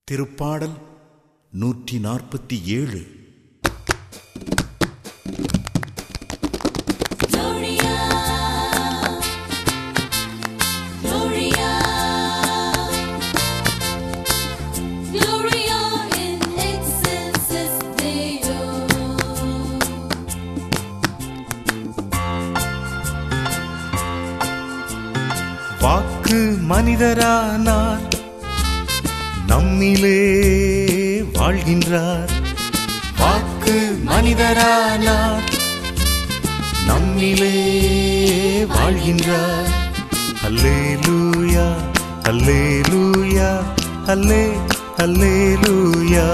திருப்பாடல் நூற்றி நாற்பத்தி ஏழு Gloria, Gloria, Gloria in excelsis Deo. வாக்கு மனிதரானார் நம்மிலே வாழ்கின்றார் வாக்கு மனிதரானார் நம்மிலே வாழ்கின்றார் அல்லேலூயா அல்லேலூயா அல்லே அல்லேலூயா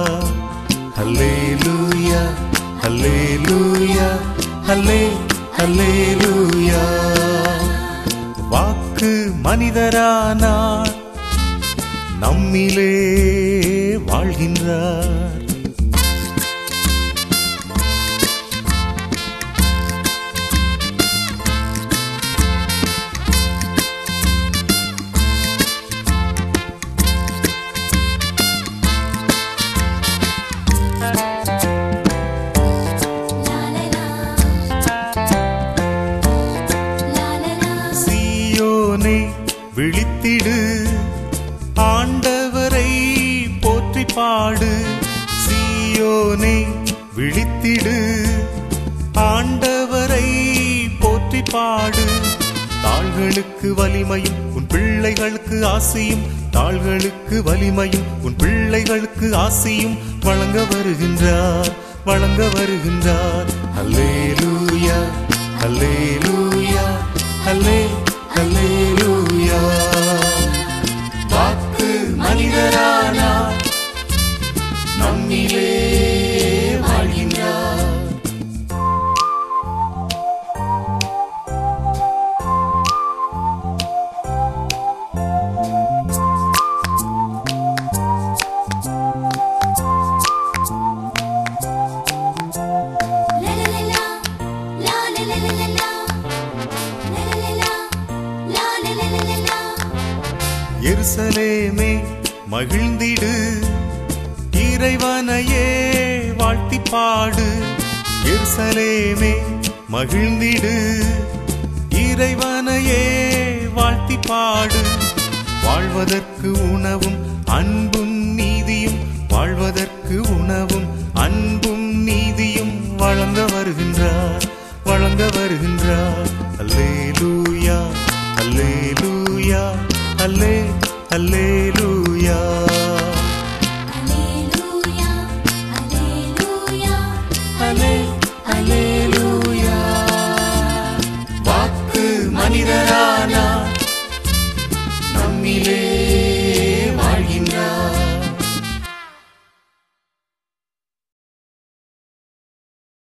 அல்லேலூயா அல்லேலூயா அல்லே அல்லேலூயா வாக்கு மனிதரானார் நம்மிலே வாழ்கின்றார் La la la, la la la. சீயோனே விழித்திடு ஆண்டவரை போற்றி பாடு சீயோனே விழித்திடு ஆண்டவரை போற்றி பாடு தாள்களுக்கு வலிமையும் உன் பிள்ளைகளுக்கு ஆசையும் தாள்களுக்கு வலிமையும் உன் பிள்ளைகளுக்கு ஆசையும் வழங்க வருகின்றார் வழங்க வருகின்றார் அல்லேலூயா அல்லேலூயா அல்லே அல்லேலூயா வாக்கு மனிதரானார் நம்மிலே வாழ்கின்றார் La la la la, la la la la la la, la la la la, la la la la la la. எருசலேமே மகிழ்ந்திடு இறைவனையே வாழ்த்தி பாடு எருசலேமே மகிழ்ந்திடு இறைவனையே வாழ்த்தி பாடு வாழ்வதற்கு உணவும் அன்பும் நீதியும் வாழ்வதற்கு உணவும் அன்பும் நீதியும் வழங்க வருகின்றார் வழங்க வருகின்றார் அல்லேலூயா அல்லேலூயா அல்லே அல்லேலூயா Alleluia, Alleluia, அல்லே அல்லேலூயா வாக்கு மனிதரானார் நம்மிலே